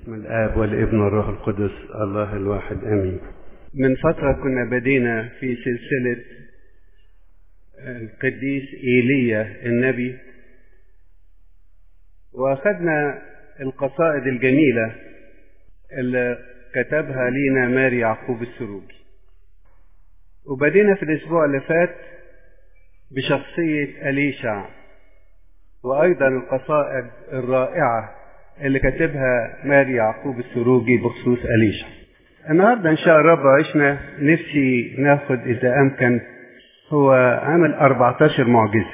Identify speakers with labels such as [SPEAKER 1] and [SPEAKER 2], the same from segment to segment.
[SPEAKER 1] باسم الآب والابن والروح القدس الله الواحد آمين من فترة كنا بدينا في سلسلة القديس إيليا النبي وأخذنا القصائد الجميلة اللي كتبها لينا ماري يعقوب السروجي وبدينا في الأسبوع اللي فات بشخصية أليشع وأيضا القصائد الرائعة اللي كاتبها ماري يعقوب السروجي بخصوص أليشع النهاردة إن شاء الرب عشنا نفسي ناخد إذا أمكن هو عمل 14 معجزة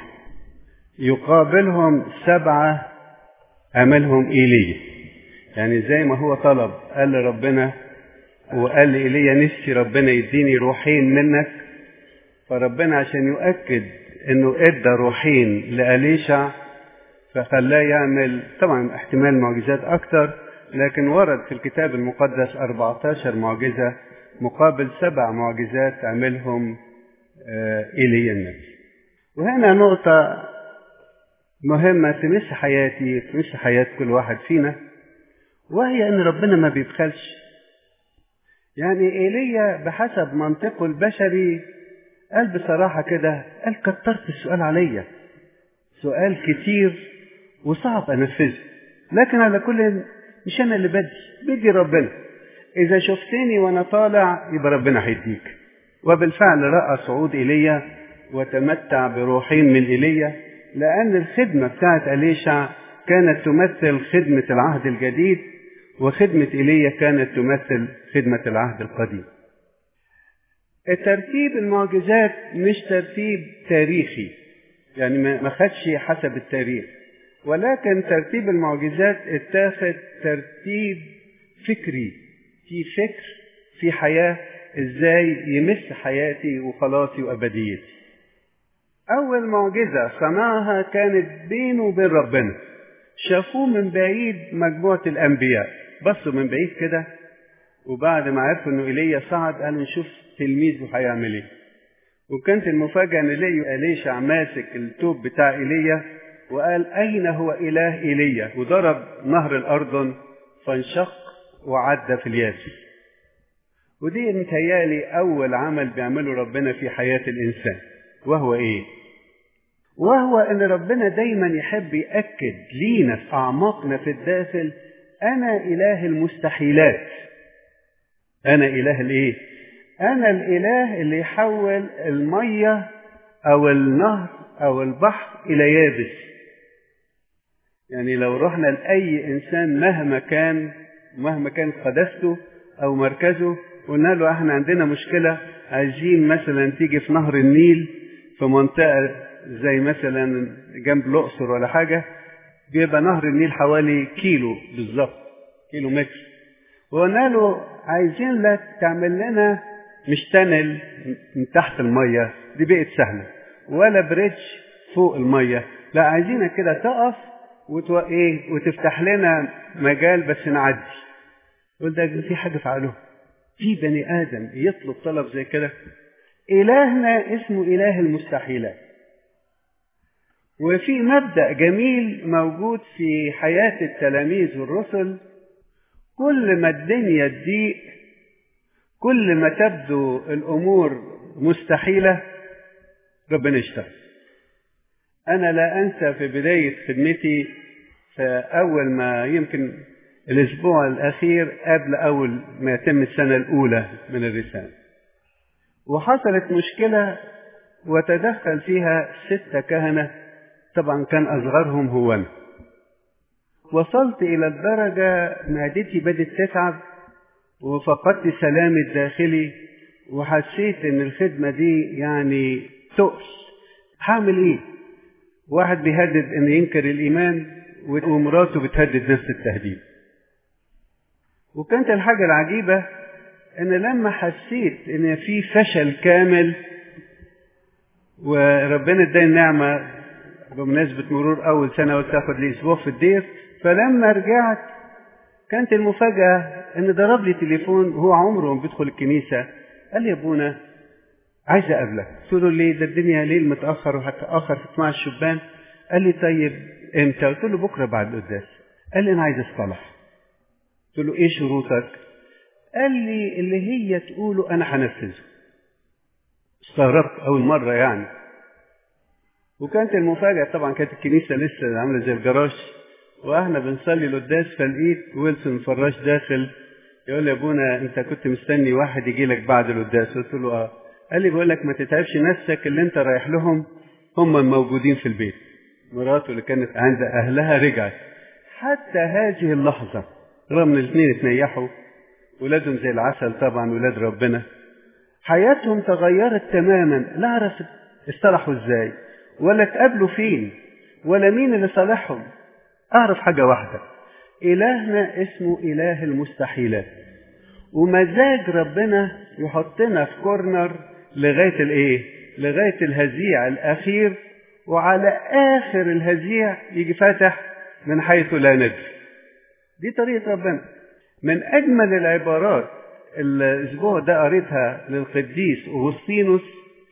[SPEAKER 1] يقابلهم سبعة عملهم إيليا يعني زي ما هو طلب قال لربنا وقال لإيليا نفسي ربنا يديني روحين منك فربنا عشان يؤكد انه ادى روحين لأليشع فخلاه يعمل طبعا احتمال معجزات اكتر لكن ورد في الكتاب المقدس 14 معجزة مقابل سبع معجزات عملهم ايليا النبي وهنا نقطة مهمة تمس حياتي تمس حياة كل واحد فينا وهي ان ربنا ما بيبخلش يعني ايليا بحسب منطقه البشري قال بصراحة كده قال كترت السؤال عليا سؤال كتير وصعب أنفذه لكن على كل مش أنا اللي بدي بدي ربنا إذا شفتني وأنا طالع يبقى ربنا هيديك وبالفعل رأى صعود إيليا وتمتع بروحين من إيليا لأن الخدمة بتاعت أليشع كانت تمثل خدمة العهد الجديد وخدمة إيليا كانت تمثل خدمة العهد القديم الترتيب المعجزات مش ترتيب تاريخي يعني ما خدش حسب التاريخ ولكن ترتيب المعجزات اتاخد ترتيب فكري في فكر في حياة ازاي يمس حياتي وخلاصي وابديتي اول معجزة صنعها كانت بينه وبين ربنا شافوه من بعيد مجموعة الانبياء بصوا من بعيد كده وبعد ما عرفوا انه ايليا صعد قالوا نشوف تلميذه هيعمل ايه وكانت المفاجأة ان لقيوا اليشع ماسك التوب بتاع ايليا وقال اين هو اله ايليا وضرب نهر الاردن فانشق وعدى في اليابس ودي متهيالي اول عمل بيعمله ربنا في حياة الانسان وهو ايه وهو ان ربنا دايما يحب يأكد لينا في اعماقنا في الداخل انا اله المستحيلات انا اله الايه انا الاله اللي يحول الميه او النهر او البحر الى يابس يعني لو رحنا لاي انسان مهما كان مهما كانت قداسته او مركزه قلنا له احنا عندنا مشكله عايزين مثلا تيجي في نهر النيل في منطقه زي مثلا جنب الاقصر ولا حاجه بيبقى نهر النيل حوالي كيلو بالظبط كيلو متر وقلنا له عايزين لك تعمل لنا مش تنل من تحت المية دي بقت سهلة ولا بريدج فوق المية لا عايزينك كده تقف وتو... ايه وتفتح لنا مجال بس نعدي قلت ده في حاجة فعلوها في بني آدم يطلب طلب زي كده إلهنا اسمه إله المستحيلات وفي مبدأ جميل موجود في حياة التلاميذ والرسل كل ما الدنيا تضيق كل ما تبدو الأمور مستحيلة ربنا يشتغل أنا لا أنسى في بداية خدمتي فأول ما يمكن الأسبوع الأخير قبل أول ما يتم السنة الأولى من الرسالة وحصلت مشكلة وتدخل فيها ستة كهنة طبعا كان أصغرهم هو أنا وصلت إلى الدرجة معدتي بدت تتعب وفقدت سلامي الداخلي وحسيت ان الخدمه دي يعني تؤس هعمل ايه واحد بيهدد ان ينكر الايمان ومراته بتهدد نفس التهديد وكانت الحاجه العجيبه ان لما حسيت ان في فشل كامل وربنا اداني النعمه بمناسبه مرور اول سنه وتاخد لي اسبوع في الدير فلما رجعت كانت المفاجأة إن ضرب لي تليفون وهو عمره ما بيدخل الكنيسة قال لي يا أبونا عايز أقابلك قلت له ليه ده الدنيا ليل متأخر وهتأخر في اجتماع الشبان قال لي طيب إمتى قلت له بكرة بعد القداس قال لي أنا عايز أصطلح قلت له ايه شروطك قال لي اللي هي تقوله انا هنفذه استغربت اول مره يعني وكانت المفاجاه طبعا كانت الكنيسه لسه عامله زي الجراج واحنا بنصلي القداس فلقيت ويلسون فراش داخل يقول لي يا ابونا انت كنت مستني واحد يجي لك بعد القداس قلت له اه قال لي بقول لك ما تتعبش نفسك اللي انت رايح لهم هم موجودين في البيت مراته اللي كانت عند اهلها رجعت حتى هذه اللحظه رغم ان الاثنين اتنيحوا ولادهم زي العسل طبعا ولاد ربنا حياتهم تغيرت تماما لا اعرف اصطلحوا ازاي ولا اتقابلوا فين ولا مين اللي صالحهم اعرف حاجه واحده الهنا اسمه اله المستحيلات ومزاج ربنا يحطنا في كورنر لغايه الايه لغايه الهزيع الاخير وعلى اخر الهزيع يجي فاتح من حيث لا ندري دي طريقه ربنا من اجمل العبارات الاسبوع ده قريتها للقديس اغسطينوس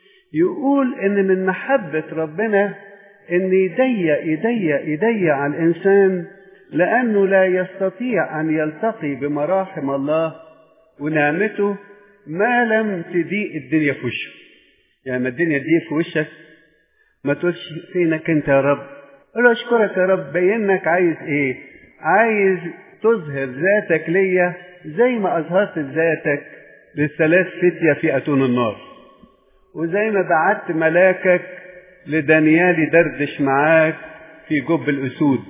[SPEAKER 1] يقول ان من محبه ربنا ان يضيق يضيق يضيق على الانسان لانه لا يستطيع ان يلتقي بمراحم الله ونعمته ما لم تضيق الدنيا في وشه يعني ما الدنيا تضيق في وشك ما تقولش فينك انت يا رب قول اشكرك يا رب بينك عايز ايه عايز تظهر ذاتك ليا زي ما اظهرت ذاتك للثلاث فتية في اتون النار وزي ما بعت ملاكك لدانيال يدردش معاك في جب الاسود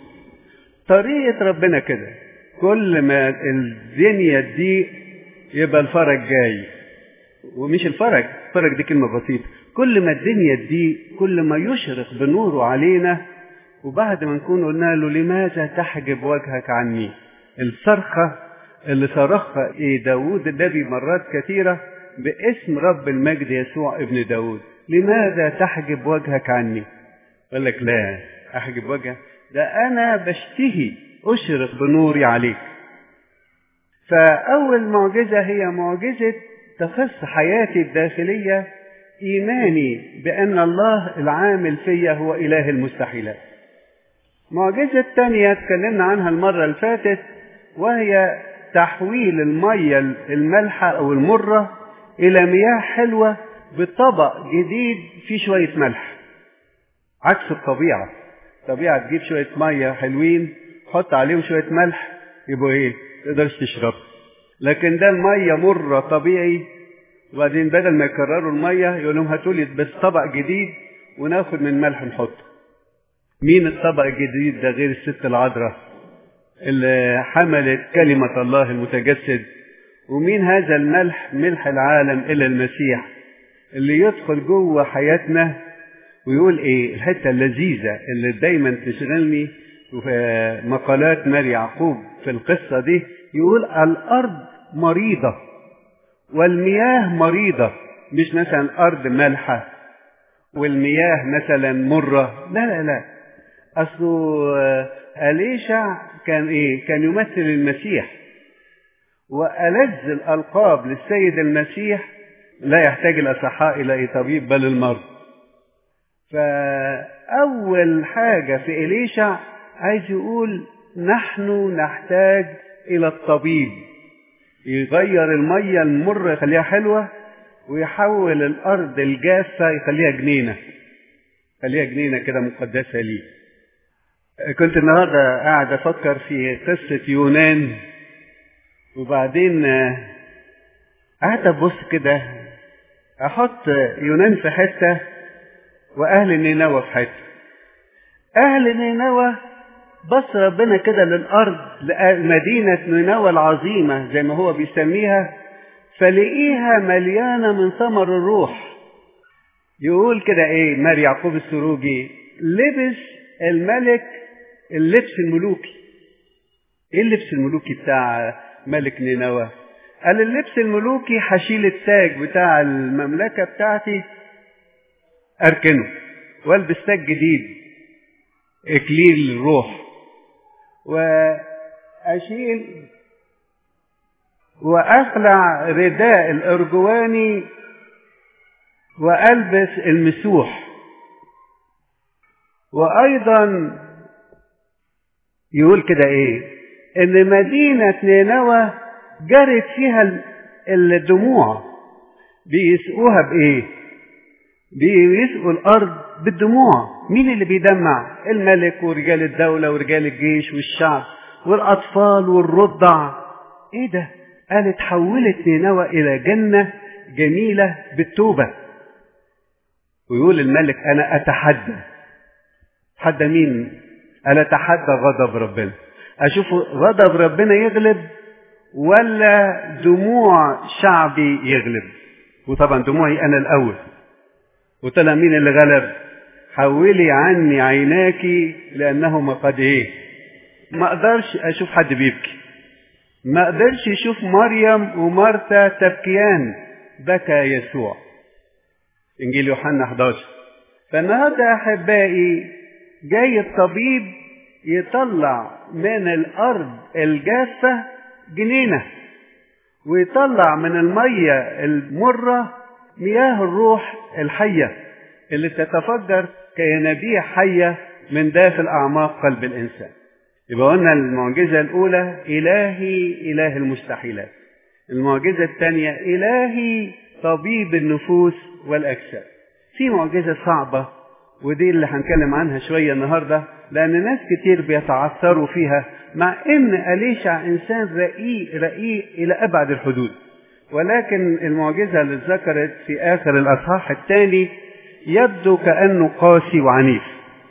[SPEAKER 1] طريقة ربنا كده كل ما الدنيا تضيق يبقى الفرج جاي ومش الفرج الفرج دي كلمة بسيطة كل ما الدنيا تضيق كل ما يشرق بنوره علينا وبعد ما نكون قلنا له لماذا تحجب وجهك عني الصرخة اللي صرخها ايه داود النبي مرات كثيرة باسم رب المجد يسوع ابن داود لماذا تحجب وجهك عني قال لك لا احجب وجهك ده انا بشتهي اشرق بنوري عليك فاول معجزة هي معجزة تخص حياتي الداخلية ايماني بان الله العامل فيا هو اله المستحيلات معجزة تانية اتكلمنا عنها المرة اللي فاتت وهي تحويل المية المالحة أو المرة إلى مياه حلوة بطبق جديد فيه شوية ملح عكس الطبيعة الطبيعة تجيب شوية مية حلوين حط عليهم شوية ملح يبقوا إيه تقدرش تشرب لكن ده المية مرة طبيعي وبعدين بدل ما يكرروا المية يقول لهم هاتوا لي بس طبق جديد وناخد من ملح نحطه مين الطبق الجديد ده غير الست العذراء اللي حملت كلمة الله المتجسد ومين هذا الملح ملح العالم إلى المسيح اللي يدخل جوه حياتنا ويقول ايه الحتة اللذيذة اللي دايما تشغلني في مقالات ماري يعقوب في القصة دي يقول الأرض مريضة والمياه مريضة مش مثلا الأرض مالحة والمياه مثلا مرة لا لا لا أصله أليشع كان إيه؟ كان يمثل المسيح وألذ الألقاب للسيد المسيح لا يحتاج الأصحاء إلى طبيب بل المرض فأول حاجة في إليشع عايز يقول نحن نحتاج إلى الطبيب يغير المية المرة يخليها حلوة ويحول الأرض الجافة يخليها جنينة يخليها جنينة كده مقدسة ليه كنت النهاردة قاعد أفكر في قصة يونان وبعدين قعدت أبص كده أحط يونان في حتة وأهل نينوى في حتة أهل نينوى بص ربنا كده للأرض مدينة نينوى العظيمة زي ما هو بيسميها فلقيها مليانة من ثمر الروح يقول كده ايه ماري يعقوب السروجي لبس الملك اللبس الملوكي ايه اللبس الملوكي بتاع ملك نينوى قال اللبس الملوكي هشيل التاج بتاع المملكة بتاعتي اركنه والبس تاج جديد اكليل الروح واشيل واخلع رداء الارجواني والبس المسوح وايضا يقول كده ايه ان مدينة نينوى جرت فيها الدموع بيسقوها بايه بيسقوا الارض بالدموع مين اللي بيدمع الملك ورجال الدولة ورجال الجيش والشعب والاطفال والرضع ايه ده قال اتحولت نينوى الى جنة جميلة بالتوبة ويقول الملك انا اتحدى اتحدى مين قال اتحدى غضب ربنا اشوف غضب ربنا يغلب ولا دموع شعبي يغلب وطبعا دموعي انا الاول وطلع مين اللي غلب حولي عني عيناك لانهما قد ايه ما اقدرش اشوف حد بيبكي ما قدرش يشوف مريم ومارتا تبكيان بكى يسوع انجيل يوحنا 11 فالنهارده احبائي جاي الطبيب يطلع من الارض الجافه جنينه ويطلع من الميه المره مياه الروح الحيه اللي تتفجر كينابيع حيه من داخل اعماق قلب الانسان يبقى قلنا المعجزه الاولى الهي اله المستحيلات المعجزه الثانيه الهي طبيب النفوس والاجساد في معجزه صعبه ودي اللي هنتكلم عنها شويه النهارده لان ناس كتير بيتعثروا فيها مع ان اليشع انسان رقيق رقيق الى ابعد الحدود ولكن المعجزه اللي ذكرت في اخر الاصحاح الثاني يبدو كانه قاسي وعنيف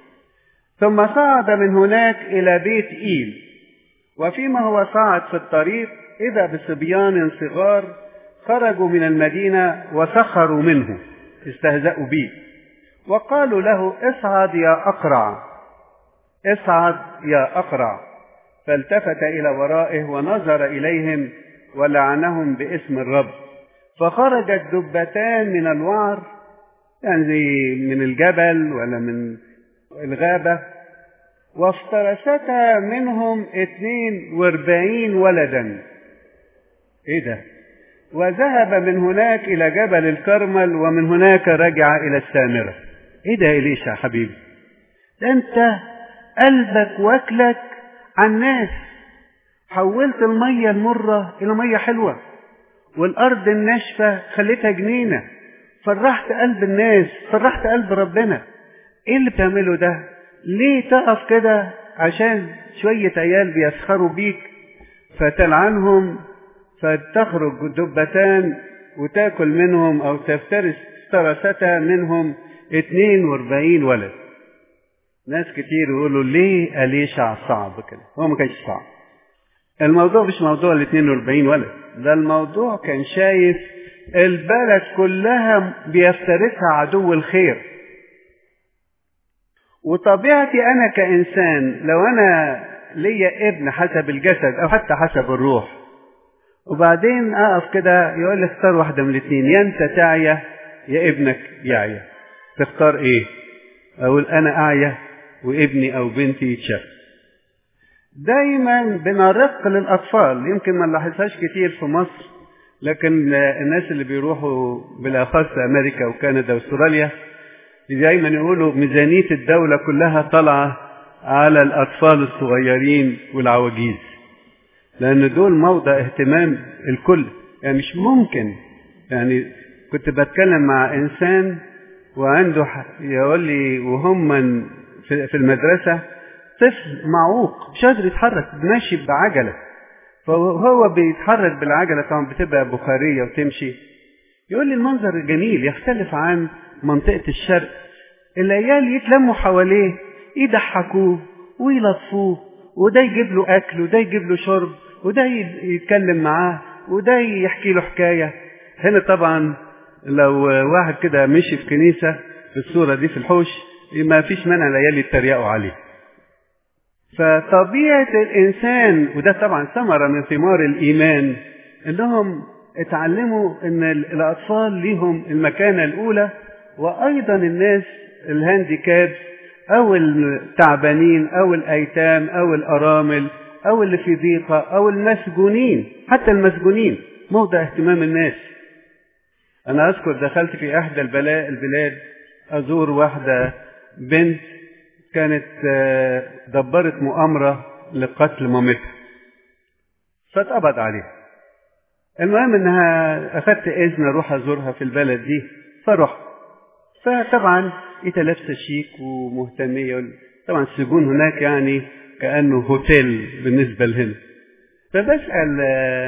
[SPEAKER 1] ثم صعد من هناك الى بيت ايل وفيما هو صعد في الطريق اذا بصبيان صغار خرجوا من المدينه وسخروا منه استهزأوا به وقالوا له اصعد يا أقرع اصعد يا أقرع فالتفت إلى ورائه ونظر إليهم ولعنهم باسم الرب فخرجت دبتان من الوعر يعني من الجبل ولا من الغابة وافترستا منهم اثنين واربعين ولدا ايه ده وذهب من هناك إلى جبل الكرمل ومن هناك رجع إلى السامرة إيه ده إليشا حبيبي ده أنت قلبك واكلك عن الناس حولت المية المرة إلى مية حلوة والأرض الناشفة خليتها جنينة فرحت قلب الناس فرحت قلب ربنا إيه اللي بتعمله ده ليه تقف كده عشان شوية عيال بيسخروا بيك فتلعنهم فتخرج دبتان وتاكل منهم او تفترس افترستا منهم 42 ولد ناس كتير يقولوا ليه أليشع صعب كده هو ما كانش صعب الموضوع مش موضوع ال 42 ولد ده الموضوع كان شايف البلد كلها بيفترسها عدو الخير وطبيعتي انا كانسان لو انا ليا ابن حسب الجسد او حتى حسب الروح وبعدين اقف كده يقول لي اختار واحده من الاثنين يا انت تعيا يا ابنك يعيا تختار ايه اقول انا اعيا وابني او بنتي يتشاف دايما بنرق للاطفال يمكن ما نلاحظهاش كتير في مصر لكن الناس اللي بيروحوا بالاخص امريكا وكندا واستراليا دايما يقولوا ميزانيه الدوله كلها طالعه على الاطفال الصغيرين والعواجيز لأن دول موضع اهتمام الكل يعني مش ممكن يعني كنت بتكلم مع إنسان وعنده يقول لي وهم في المدرسة طفل معوق مش قادر يتحرك ماشي بعجلة فهو بيتحرك بالعجلة طبعا بتبقى بخارية وتمشي يقول لي المنظر جميل يختلف عن منطقة الشرق العيال يتلموا حواليه يضحكوه ويلطفوه وده يجيب له أكل وده يجيب له شرب وده يتكلم معاه وده يحكي له حكايه هنا طبعا لو واحد كده مشي في كنيسه في الصوره دي في الحوش ما فيش مانع العيال يتريقوا عليه فطبيعه الانسان وده طبعا ثمره من ثمار الايمان انهم اتعلموا ان الاطفال ليهم المكانه الاولى وايضا الناس الهانديكاب او التعبانين او الايتام او الارامل أو اللي في ضيقة أو المسجونين حتى المسجونين موضع اهتمام الناس أنا أذكر دخلت في إحدى البلاد أزور واحدة بنت كانت دبرت مؤامرة لقتل مامتها فاتقبض عليها المهم انها اخدت اذن اروح ازورها في البلد دي فرحت فطبعا لقيتها لابسه شيك ومهتميه طبعا السجون هناك يعني كانه هوتيل بالنسبه لهنا فبسال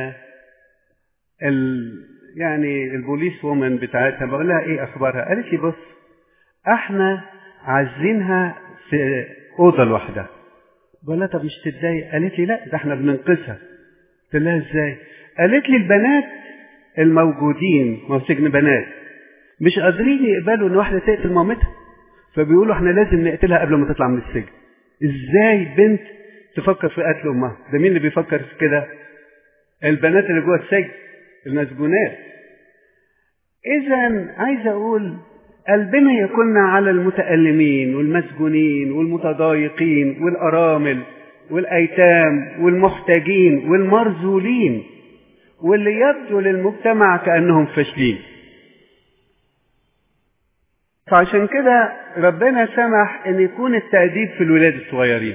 [SPEAKER 1] ال يعني البوليس وومن بتاعتها بقول لها ايه اخبارها قالت لي بص احنا عازلينها في اوضه لوحدها بقول لها طب مش تتضايق قالت لي لا ده احنا بننقذها قلت لها ازاي قالت لي البنات الموجودين ما هو سجن بنات مش قادرين يقبلوا ان واحده تقتل مامتها فبيقولوا احنا لازم نقتلها قبل ما تطلع من السجن ازاي بنت تفكر في قتل امها ده مين اللي بيفكر في كده البنات اللي جوه السجن المسجونات اذا عايز اقول قلبنا يكون على المتألمين والمسجونين والمتضايقين والأرامل والأيتام والمحتاجين والمرذولين واللي يبدو للمجتمع كأنهم فاشلين فعشان كده ربنا سمح ان يكون التأديب في الولاد الصغيرين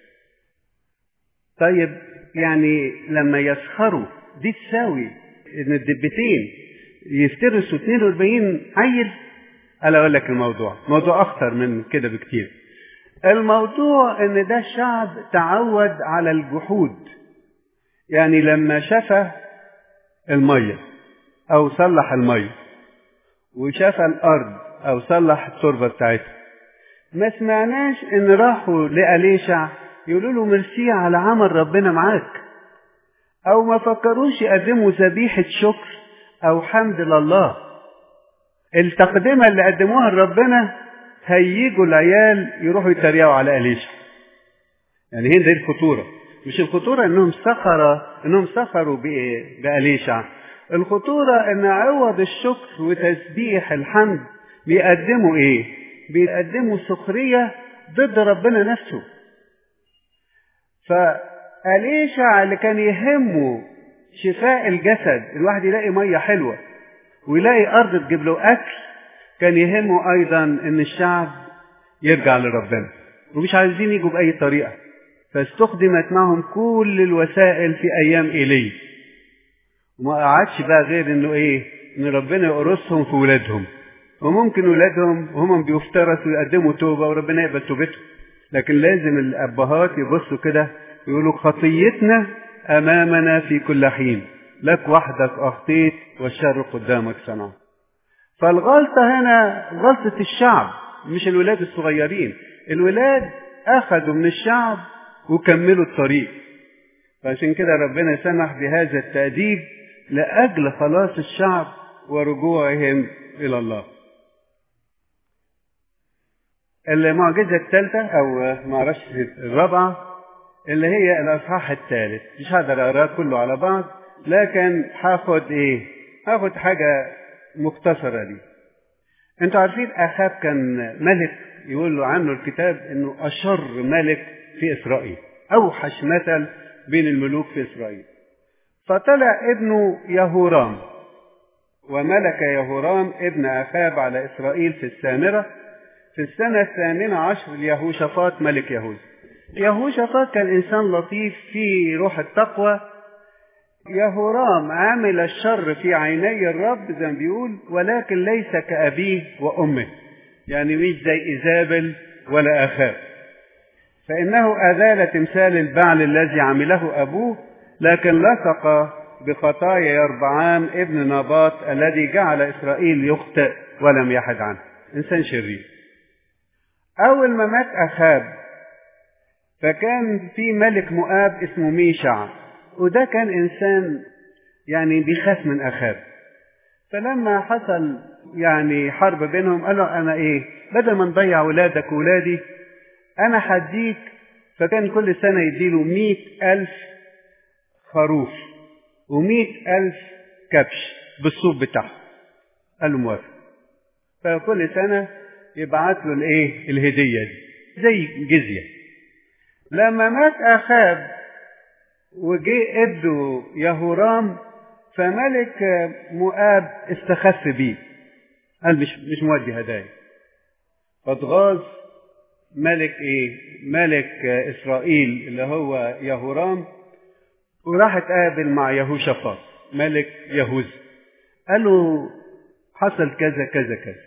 [SPEAKER 1] طيب يعني لما يسخروا دي تساوي ان الدبتين يفترسوا 42 عيل انا اقول لك الموضوع موضوع اخطر من كده بكتير الموضوع ان ده شعب تعود على الجحود يعني لما شفى الميه او صلح الميه وشفى الارض او صلح التربه بتاعتها ما سمعناش ان راحوا لأليشع يقولوا له ميرسي على عمل ربنا معاك او ما فكروش يقدموا ذبيحه شكر او حمد لله التقدمة اللي قدموها لربنا هيجوا العيال يروحوا يتريقوا على أليشع يعني هنا دي الخطورة مش الخطورة انهم سخر انهم سخروا بأليشع الخطورة ان عوض الشكر وتسبيح الحمد بيقدموا ايه بيقدموا سخرية ضد ربنا نفسه فأليشع اللي كان يهمه شفاء الجسد الواحد يلاقي مية حلوة ويلاقي أرض تجيب له أكل كان يهمه أيضا إن الشعب يرجع لربنا ومش عايزين يجوا بأي طريقة فاستخدمت معهم كل الوسائل في أيام إيلي وما قعدش بقى غير إنه إيه إن ربنا يقرصهم في ولادهم وممكن ولادهم وهم بيفترسوا يقدموا توبة وربنا يقبل توبتهم لكن لازم الأبهات يبصوا كده يقولوا خطيتنا أمامنا في كل حين لك وحدك أخطيت والشر قدامك صنع فالغلطة هنا غلطة الشعب مش الولاد الصغيرين الولاد أخذوا من الشعب وكملوا الطريق فعشان كده ربنا سمح بهذا التأديب لأجل خلاص الشعب ورجوعهم إلى الله المعجزة الثالثة أو معرفش الرابعة اللي هي الأصحاح الثالث مش هقدر أقراه كله على بعض لكن هاخد إيه؟ هاخد حاجة مختصرة دي. أنتوا عارفين أخاب كان ملك يقول له عنه الكتاب إنه أشر ملك في إسرائيل، أوحش مثل بين الملوك في إسرائيل. فطلع ابنه يهورام وملك يهورام ابن أخاب على إسرائيل في السامرة في السنة الثامنة عشر ليهوشافاط ملك يهوذا. يهوشافاط كان إنسان لطيف في روح التقوى يهورام عامل الشر في عيني الرب زي ما بيقول ولكن ليس كأبيه وأمه يعني مش زي إيزابل ولا أخاب فإنه أزال تمثال البعل الذي عمله أبوه لكن لصق بخطايا يربعام ابن نباط الذي جعل إسرائيل يخطئ ولم يحد عنه إنسان شرير أول ما مات أخاب فكان في ملك مؤاب اسمه ميشع وده كان إنسان يعني بيخاف من أخاب فلما حصل يعني حرب بينهم قال له أنا إيه بدل ما نضيع ولادك وولادي أنا هديك فكان كل سنة يديله مئة ألف خروف ومئة ألف كبش بالصوب بتاعه قال له موافق فكل سنة يبعت له الإيه الهدية دي زي جزية لما مات أخاب وجه ابنه يهورام فملك مؤاب استخف بيه قال مش مش مودي هدايا فاتغاظ ملك ايه ملك اسرائيل اللي هو يهورام وراح اتقابل مع يهوشافاط ملك يهوذا قال له حصل كذا كذا كذا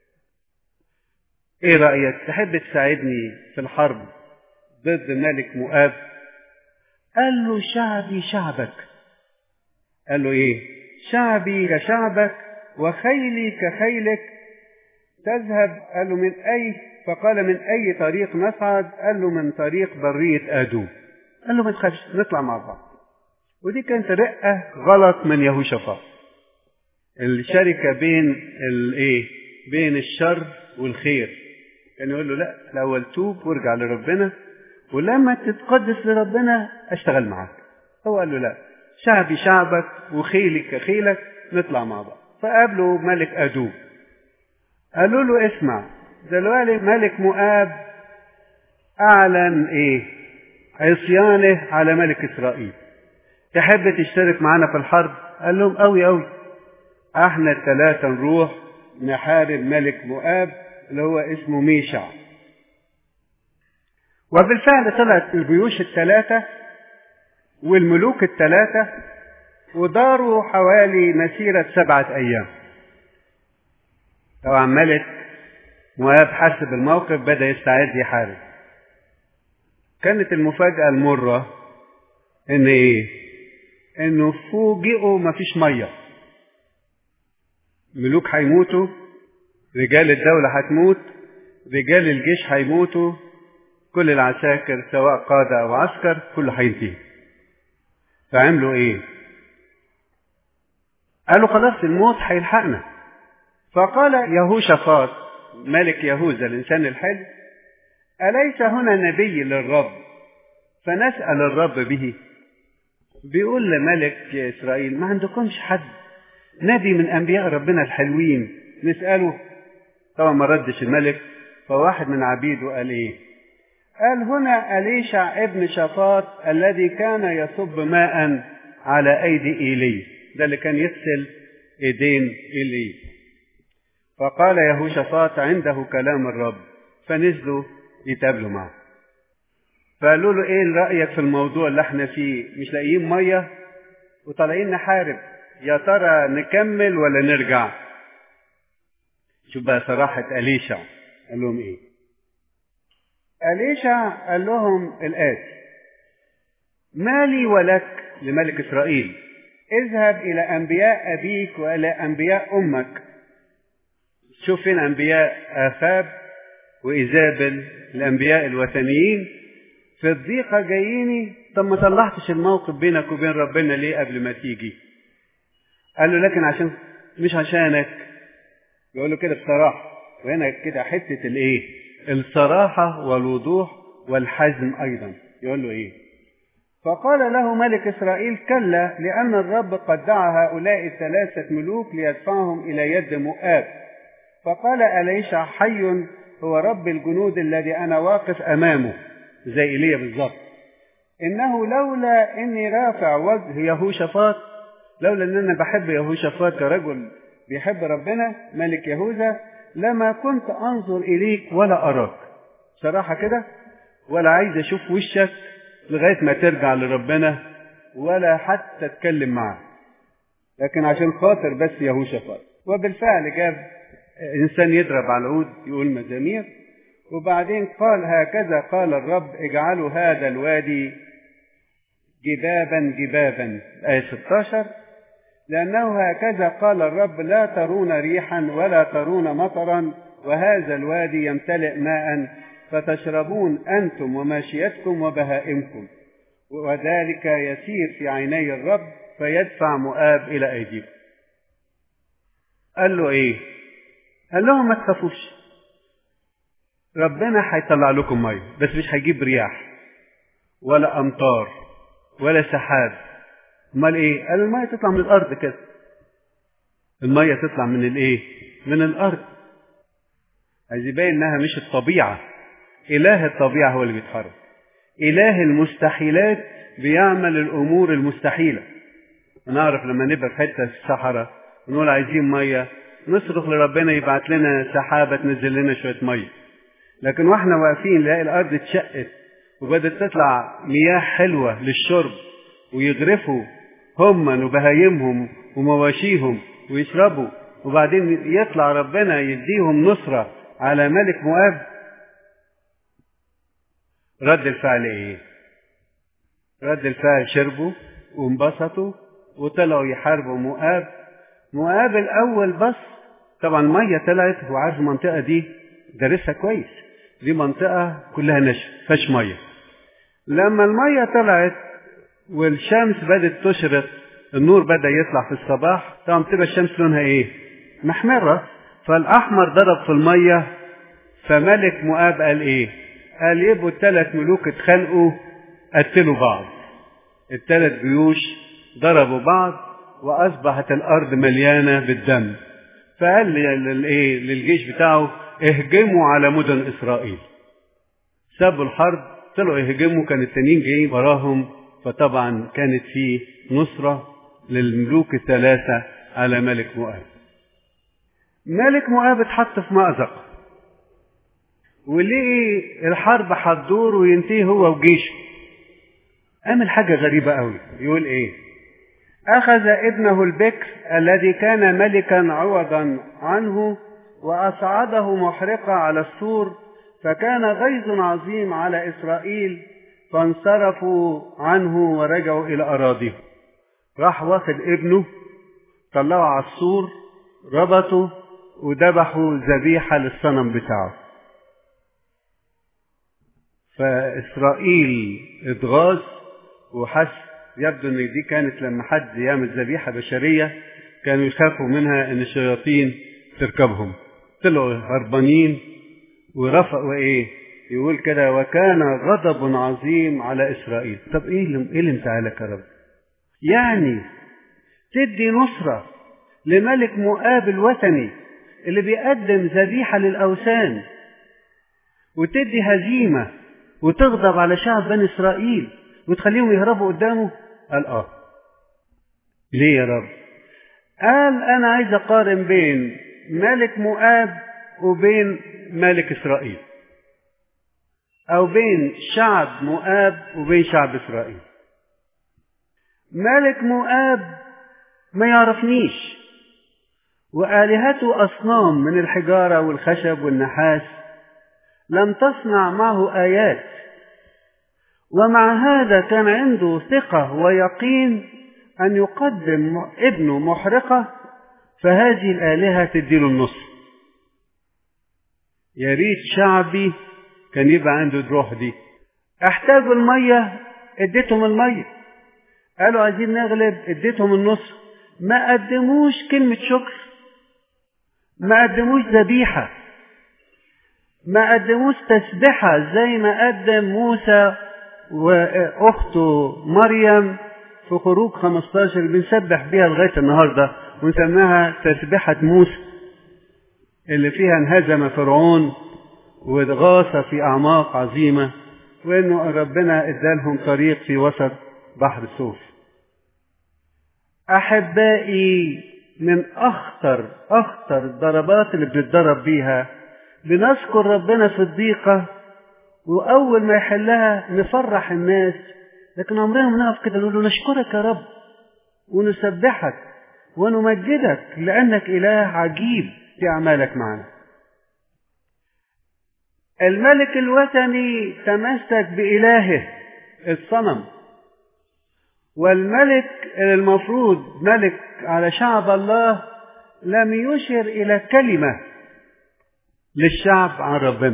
[SPEAKER 1] ايه رأيك تحب تساعدني في الحرب ضد ملك مؤاب قال له شعبي شعبك قال له ايه شعبي كشعبك وخيلي كخيلك تذهب قال له من اي فقال من اي طريق نصعد قال له من طريق برية ادوم قال له ما تخافش نطلع مع بعض ودي كانت رقة غلط من يهوشافاط الشركة بين الايه بين الشر والخير كان يقول له لا الاول توب وارجع لربنا ولما تتقدس لربنا اشتغل معاك هو قال له لا شعبي شعبك وخيلي كخيلك نطلع مع بعض فقابله ملك ادوم قالوا له اسمع دلوقتي ملك مؤاب اعلن ايه عصيانه على ملك اسرائيل تحب تشترك معانا في الحرب قال لهم قوي قوي احنا الثلاثه نروح نحارب ملك مؤاب اللي هو اسمه ميشع وبالفعل طلعت الجيوش الثلاثة والملوك الثلاثة وداروا حوالي مسيرة سبعة أيام طبعا ملك مؤاب حسب الموقف بدأ يستعد يحارب كانت المفاجأة المرة إن إيه؟ إنه فوجئوا مفيش مية ملوك هيموتوا رجال الدولة هتموت رجال الجيش هيموتوا كل العساكر سواء قادة أو عسكر كله هينتهي فعملوا إيه؟ قالوا خلاص الموت هيلحقنا فقال يهوشافاط ملك يهوذا الإنسان الحلو أليس هنا نبي للرب فنسأل الرب به بيقول لملك إسرائيل ما عندكمش حد نبي من أنبياء ربنا الحلوين نسأله طبعا ما ردش الملك فواحد من عبيده قال ايه قال هنا أليشع ابن شفاط الذي كان يصب ماء على أيدي إيلي ده اللي كان يغسل إيدين إيلي فقال يهوشافاط عنده كلام الرب فنزلوا يتقابلوا معه فقالوا له ايه رأيك في الموضوع اللي احنا فيه مش لاقيين مية وطالعين نحارب يا ترى نكمل ولا نرجع شوف بقى صراحة أليشع قال لهم ايه أليشع قال لهم الآتي ما لي ولك لملك إسرائيل اذهب إلى أنبياء أبيك وإلى أنبياء أمك شوف فين أنبياء آفاب وإيزابل الأنبياء الوثنيين في الضيقة جاييني طب ما طلعتش الموقف بينك وبين ربنا ليه قبل ما تيجي قال له لكن عشان مش عشانك يقول له كده بصراحة وهنا كده حتة الايه الصراحة والوضوح والحزم أيضا يقول له ايه فقال له ملك إسرائيل كلا لأن الرب قد دعا هؤلاء الثلاثة ملوك ليدفعهم إلى يد مؤاب فقال أليشع حي هو رب الجنود الذي أنا واقف أمامه زي إيليا بالظبط إنه لولا إني رافع وجه يهوشافاط لولا إن أنا بحب يهوشافاط كرجل بيحب ربنا ملك يهوذا لما كنت أنظر إليك ولا أراك صراحة كده ولا عايز أشوف وشك لغاية ما ترجع لربنا ولا حتى أتكلم معاه لكن عشان خاطر بس يهوشافاط وبالفعل جاب إنسان يضرب على العود يقول مزامير وبعدين قال هكذا قال الرب اجعلوا هذا الوادي جبابا جبابا آية 16 لأنه هكذا قال الرب لا ترون ريحا ولا ترون مطرا وهذا الوادي يمتلئ ماء فتشربون أنتم وماشيتكم وبهائمكم وذلك يسير في عيني الرب فيدفع مؤاب إلى أيديكم قال له إيه قال لهم ما تخافوش ربنا هيطلع لكم ميه بس مش هيجيب رياح ولا امطار ولا سحاب امال ايه قال الميه تطلع من الارض كده الميه تطلع من الايه من الارض عايز يبين انها مش الطبيعه اله الطبيعه هو اللي بيتحرك اله المستحيلات بيعمل الامور المستحيله نعرف لما نبقى في حته في الصحراء ونقول عايزين ميه نصرخ لربنا يبعت لنا سحابه تنزل لنا شويه ميه لكن واحنا واقفين نلاقي الارض اتشقت وبدت تطلع مياه حلوه للشرب ويغرفوا هم وبهايمهم ومواشيهم ويشربوا وبعدين يطلع ربنا يديهم نصرة على ملك مؤاب رد الفعل ايه رد الفعل شربوا وانبسطوا وطلعوا يحاربوا مؤاب مؤاب الاول بس طبعا الميه طلعت هو عارف المنطقه دي دارسها كويس دي منطقه كلها نشف فيهاش ميه لما الميه طلعت والشمس بدات تشرق النور بدا يطلع في الصباح طبعا بتبقى الشمس لونها ايه محمره فالاحمر ضرب في الميه فملك مؤاب قال ايه قال يبقوا الثلاث ملوك اتخانقوا قتلوا بعض الثلاث جيوش ضربوا بعض واصبحت الارض مليانه بالدم فقال للايه للجيش بتاعه اهجموا على مدن اسرائيل سابوا الحرب طلعوا يهجموا كان التانيين جايين وراهم فطبعا كانت في نصرة للملوك الثلاثة على ملك مؤاب ملك مؤاب اتحط في مأزق ولقي الحرب هتدور وينتهي هو وجيشه عمل حاجة غريبة قوي يقول ايه أخذ ابنه البكر الذي كان ملكا عوضا عنه وأصعده محرقة على السور فكان غيظ عظيم على إسرائيل فانصرفوا عنه ورجعوا إلى أراضيهم راح واخد ابنه طلعوا على السور ربطوا وذبحوا ذبيحة للصنم بتاعه فإسرائيل اتغاظ وحس يبدو ان دي كانت لما حد يعمل ذبيحة بشرية كانوا يخافوا منها ان الشياطين تركبهم طلعوا هربانين ورفقوا ايه يقول كده وكان غضب عظيم على اسرائيل طب ايه اللي ايه اللي مزعلك يا رب يعني تدي نصرة لملك مؤاب الوثني اللي بيقدم ذبيحة للأوثان وتدي هزيمة وتغضب على شعب بني إسرائيل وتخليهم يهربوا قدامه قال اه ليه يا رب قال انا عايز اقارن بين ملك مؤاب وبين ملك اسرائيل او بين شعب مؤاب وبين شعب اسرائيل ملك مؤاب ما يعرفنيش والهته اصنام من الحجاره والخشب والنحاس لم تصنع معه ايات ومع هذا كان عنده ثقة ويقين أن يقدم ابنه محرقة فهذه الآلهة تديله النصر يا ريت شعبي كان يبقى عنده الروح دي احتاجوا المية اديتهم المية قالوا عايزين نغلب اديتهم النصر ما قدموش كلمة شكر ما قدموش ذبيحة ما قدموش تسبحة زي ما قدم موسى واخته مريم في خروج 15 بنسبح بيها لغايه النهارده ونسميها تسبحه موسى اللي فيها انهزم فرعون وغاص في اعماق عظيمه وانه ربنا ادالهم طريق في وسط بحر صوف احبائي من اخطر اخطر الضربات اللي بنتضرب بيها بنذكر ربنا في الضيقه واول ما يحلها نفرح الناس لكن عمرنا ما نقف كده نقول له نشكرك يا رب ونسبحك ونمجدك لانك اله عجيب في اعمالك معنا الملك الوثني تمسك بالهه الصنم والملك المفروض ملك على شعب الله لم يشر الى كلمه للشعب عن ربنا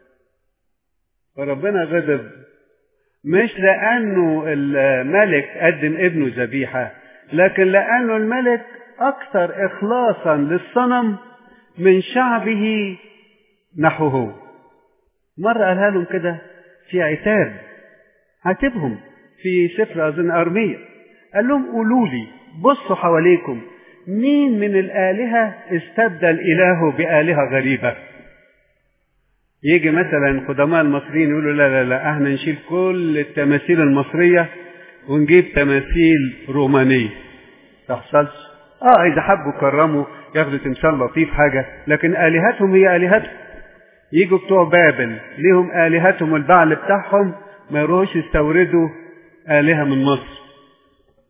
[SPEAKER 1] فربنا غضب مش لأنه الملك قدم ابنه ذبيحة لكن لأنه الملك أكثر إخلاصا للصنم من شعبه نحوه مرة قالها لهم كده في عتاب عاتبهم في سفر أظن أرمية قال لهم قولوا لي بصوا حواليكم مين من الآلهة استبدل إلهه بآلهة غريبة يجي مثلا قدماء المصريين يقولوا لا لا لا احنا نشيل كل التماثيل المصرية ونجيب تماثيل رومانية تحصلش اه اذا حبوا كرموا ياخدوا تمثال لطيف حاجة لكن الهتهم هي الهتهم يجوا بتوع بابل ليهم الهتهم البعل بتاعهم ما يروحوش يستوردوا الهة من مصر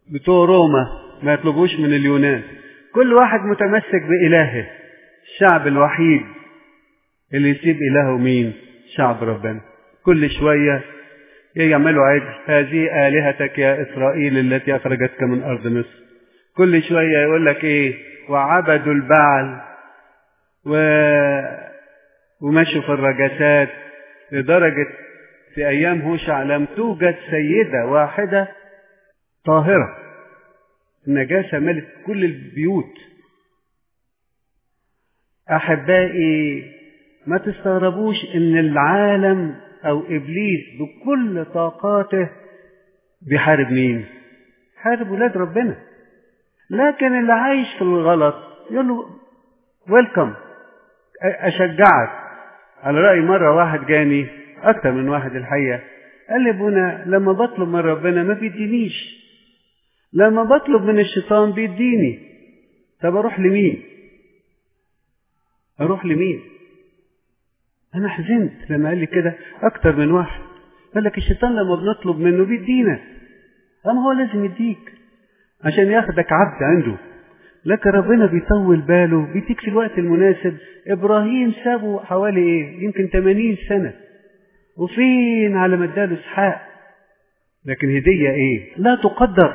[SPEAKER 1] بتوع روما ما يطلبوش من اليونان كل واحد متمسك بإلهه الشعب الوحيد اللي يسيب إلهه مين شعب ربنا كل شوية يعملوا عجل هذه آلهتك يا إسرائيل التي أخرجتك من أرض مصر كل شوية يقول لك إيه وعبدوا البعل و... ومشوا في الرجسات لدرجة في أيام هوشع لم توجد سيدة واحدة طاهرة النجاسة ملت كل البيوت أحبائي ما تستغربوش إن العالم أو إبليس بكل طاقاته بيحارب مين؟ حارب ولاد ربنا لكن اللي عايش في الغلط يقول له ويلكم أشجعك على رأي مرة واحد جاني أكتر من واحد الحقيقة قال لي ابونا لما بطلب من ربنا ما بيدينيش لما بطلب من الشيطان بيديني طب أروح لمين؟ أروح لمين؟ أنا حزنت لما قال لي كده أكتر من واحد قال لك الشيطان لما بنطلب منه بيدينا أما هو لازم يديك عشان ياخدك عبد عنده لكن ربنا بيطول باله بيديك في الوقت المناسب إبراهيم سابه حوالي إيه؟ يمكن 80 سنة وفين على ما اداله إسحاق لكن هدية إيه؟ لا تقدر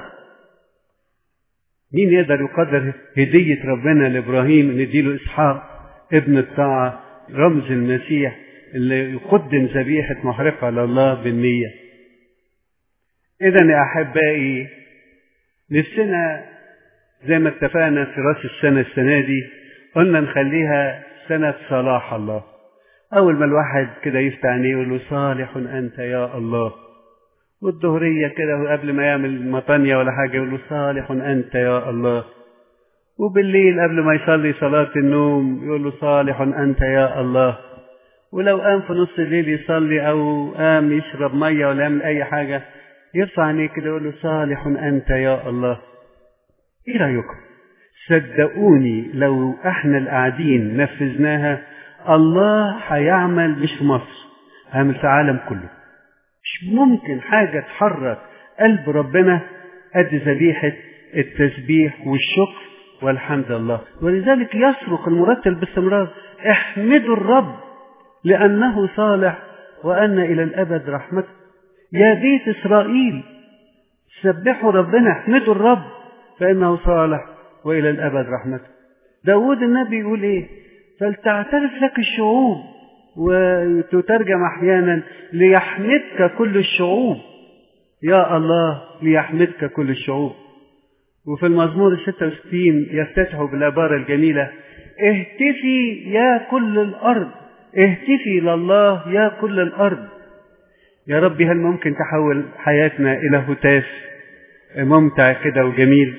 [SPEAKER 1] مين يقدر يقدر هدية ربنا لإبراهيم إن يديله إسحاق ابن الطاعة رمز المسيح اللي يقدم ذبيحة محرقة لله بالنية إذا يا أحبائي نفسنا زي ما اتفقنا في راس السنة السنة دي قلنا نخليها سنة صلاح الله أول ما الواحد كده يفتح عينيه يقول له صالح أنت يا الله والظهرية كده قبل ما يعمل مطانية ولا حاجة يقول له صالح أنت يا الله وبالليل قبل ما يصلي صلاة النوم يقول له صالح أنت يا الله ولو قام في نص الليل يصلي أو قام يشرب مية ولا يعمل أي حاجة يرفع عينيه كده يقول له صالح أنت يا الله إيه رأيكم؟ صدقوني لو احنا القاعدين نفذناها الله هيعمل مش في مصر هيعمل في العالم كله مش ممكن حاجة تحرك قلب ربنا قد ذبيحة التسبيح والشكر والحمد لله ولذلك يصرخ المرتل باستمرار احمدوا الرب لأنه صالح وأن إلى الأبد رحمته يا بيت إسرائيل سبحوا ربنا احمدوا الرب فإنه صالح وإلى الأبد رحمته داود النبي يقول إيه فلتعترف لك الشعوب وتترجم أحيانا ليحمدك كل الشعوب يا الله ليحمدك كل الشعوب وفي المزمور الستة وستين يفتتح بالعبارة الجميلة اهتفي يا كل الأرض اهتفي لله يا كل الأرض يا ربي هل ممكن تحول حياتنا إلى هتاف ممتع كده وجميل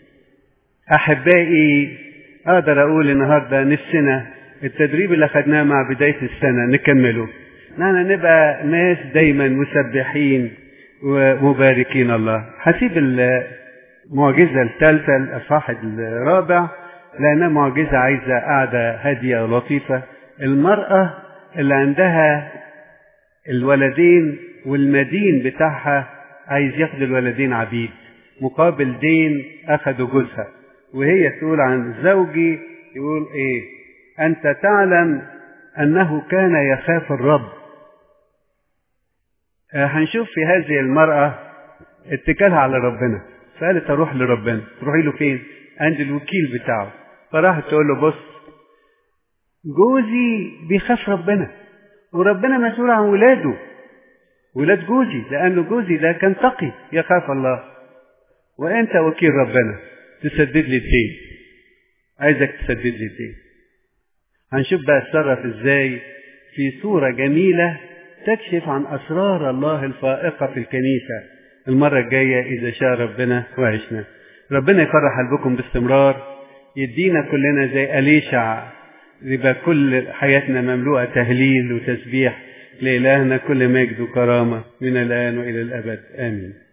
[SPEAKER 1] أحبائي أقدر أقول النهاردة نفسنا التدريب اللي أخدناه مع بداية السنة نكمله نحن نبقى ناس دايما مسبحين ومباركين الله هسيب المعجزة الثالثة الأصحاح الرابع لأنها معجزة عايزة قاعدة هادية ولطيفة المرأة اللي عندها الولدين والمدين بتاعها عايز ياخد الولدين عبيد مقابل دين أخدوا جوزها وهي تقول عن زوجي يقول إيه أنت تعلم أنه كان يخاف الرب هنشوف في هذه المرأة اتكالها على ربنا فقالت أروح لربنا تروحي له فين عند الوكيل بتاعه فراحت تقول له بص جوزي بيخاف ربنا وربنا مسؤول عن ولاده ولاد جوزي لأنه جوزي ده كان تقي يخاف الله وأنت وكيل ربنا تسدد لي الدين عايزك تسدد لي الدين هنشوف بقى اتصرف ازاي في صورة جميلة تكشف عن أسرار الله الفائقة في الكنيسة المرة الجاية إذا شاء ربنا وعشنا ربنا يفرح قلبكم باستمرار يدينا كلنا زي أليشع يبقى كل حياتنا مملوءة تهليل وتسبيح لإلهنا كل مجد وكرامة من الآن وإلى الأبد آمين